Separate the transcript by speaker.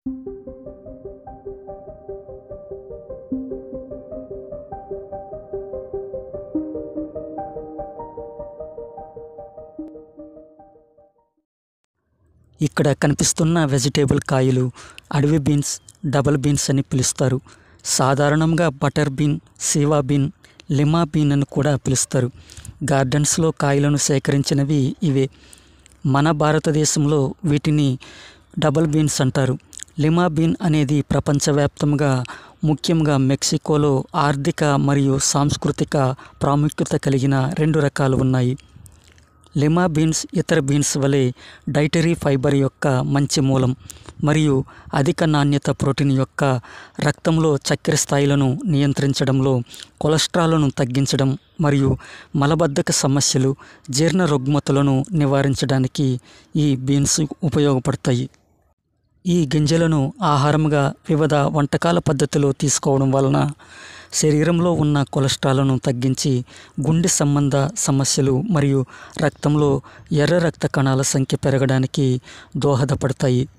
Speaker 1: ఇక్కడ కనిపిస్తున్న వెజిటేబుల్ కాయలు అడవి బీన్స్ డబల్ బీన్స్ అని పిలుస్తారు సాధారణంగా butter bean sieva bean lima bean అని కూడా పిలుస్తారు గార్డెన్స్లో కాయలను సేకరించినవి ఇవే మన భారతదేశంలో వీటిని డబల్ బీన్స్ అంటారు లిమా బీన్ అనేది ప్రపంచవ్యాప్తంగా ముఖ్యంగా మెక్సికోలో ఆర్థిక మరియు సాంస్కృతిక ప్రాముఖ్యత కలిగిన రెండు రకాలు ఉన్నాయి లిమా బీన్స్ ఇతర బీన్స్ వలె డైటరీ ఫైబర్ యొక్క మంచి మూలం మరియు అధిక నాణ్యత ప్రోటీన్ యొక్క రక్తంలో చక్కెర స్థాయిలను నియంత్రించడంలో కొలెస్ట్రాల్ను తగ్గించడం మరియు మలబద్ధక సమస్యలు జీర్ణ రుగ్మతలను నివారించడానికి ఈ బీన్స్ ఉపయోగపడతాయి ఈ గింజలను ఆహారంగా వివిధ వంటకాల పద్ధతిలో తీసుకోవడం వలన శరీరంలో ఉన్న కొలెస్ట్రాల్ను తగ్గించి గుండె సంబంధ సమస్యలు మరియు రక్తంలో ఎర్ర రక్త కణాల సంఖ్య పెరగడానికి దోహదపడతాయి